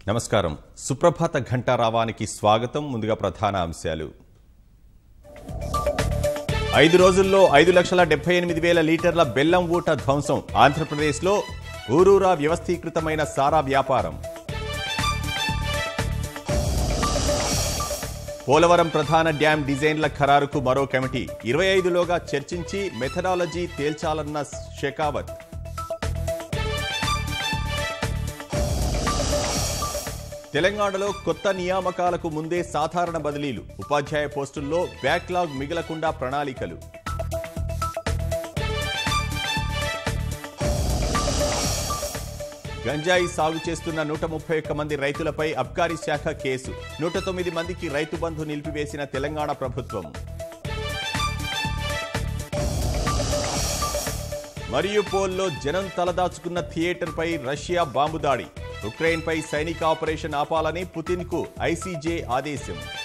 నమస్కారం సుప్రభాత ఘంటారావానికి స్వాగతం ముందుగా ప్రధాన అంశాలు ఐదు రోజుల్లో ఐదు లక్షల డెబ్బై ఎనిమిది వేల లీటర్ల బెల్లం ఊట ధ్వంసం ఆంధ్రప్రదేశ్లో ఊరూరా వ్యవస్థీకృతమైన సారా వ్యాపారం పోలవరం ప్రధాన డ్యాం డిజైన్ల ఖరారుకు మరో కమిటీ ఇరవై ఐదులోగా చర్చించి మెథడాలజీ తేల్చాలన్న షెకావత్ తెలంగాణలో కొత్త నియామకాలకు ముందే సాధారణ బదిలీలు ఉపాధ్యాయ పోస్టుల్లో బ్యాక్లాగ్ మిగలకుండా ప్రణాళికలు గంజాయి సాగు చేస్తున్న నూట ముప్పై ఒక్క మంది రైతులపై అబ్కారీ శాఖ కేసు నూట తొమ్మిది మందికి రైతు బంధు నిలిపివేసిన తెలంగాణ ప్రభుత్వం మరియుపోల్లో జనం తలదాచుకున్న థియేటర్పై రష్యా బాంబు దాడి ఉక్రెయిన్పై సైనిక ఆపరేషన్ ఆపాలని పుతిన్కు ఐసీజే ఆదేశం